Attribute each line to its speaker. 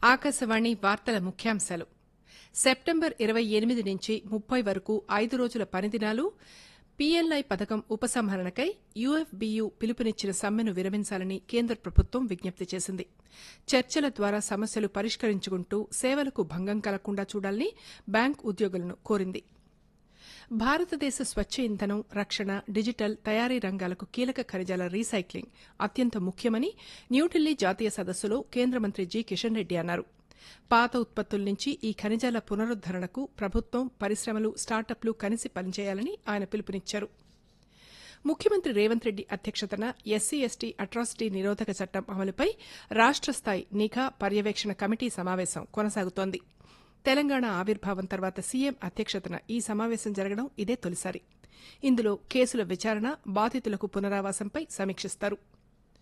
Speaker 1: ఆకాశవాణి వార్తల ముఖ్యాంశాలు సెప్టెంబర్ ఇరవై ఎనిమిది నుంచి ముప్పై వరకు ఐదు రోజుల పనిదినాలు పీఎల్ఐ పథకం ఉపసంహరణకై యూఎఫ్బీయూ పిలుపునిచ్చిన సమ్మెను విరమించాలని కేంద్ర ప్రభుత్వం విజ్ఞప్తి చేసింది చర్చల ద్వారా సమస్యలు పరిష్కరించుకుంటూ సేవలకు భంగం కలగకుండా చూడాలని బ్యాంక్ ఉద్యోగులను కోరింది భారతదేశ స్వచ్ఛ ఇంధనం రక్షణ డిజిటల్ తయారీ రంగాలకు కీలక ఖనిజాల రీసైక్లింగ్ అత్యంత ముఖ్యమని న్యూఢిల్లీ జాతీయ సదస్సులో కేంద్ర మంత్రి జి కిషన్ రెడ్డి అన్నారు పాత ఉత్పత్తుల నుంచి ఈ ఖనిజాల పునరుద్దరణకు ప్రభుత్వం పరిశ్రమలు స్టార్టప్లు కలిసి పనిచేయాలని ఆయన పిలుపునిచ్చారు ముఖ్యమంత్రి రేవంత్ రెడ్డి అధ్యక్షతన ఎస్సీ ఎస్టీ అట్రాసిటీ నిరోధక చట్టం అమలుపై రాష్ట స్థాయి నిఘా పర్యవేక్షణ కమిటీ సమావేశం కొనసాగుతోంది తెలంగాణ ఆవిర్భావం తర్వాత సీఎం అధ్యక్షతన ఈ సమావేశం జరగడం ఇదే తొలిసారి ఇందులో కేసుల విచారణ బాధితులకు పునరావాసంపై సమీక్షిస్తారు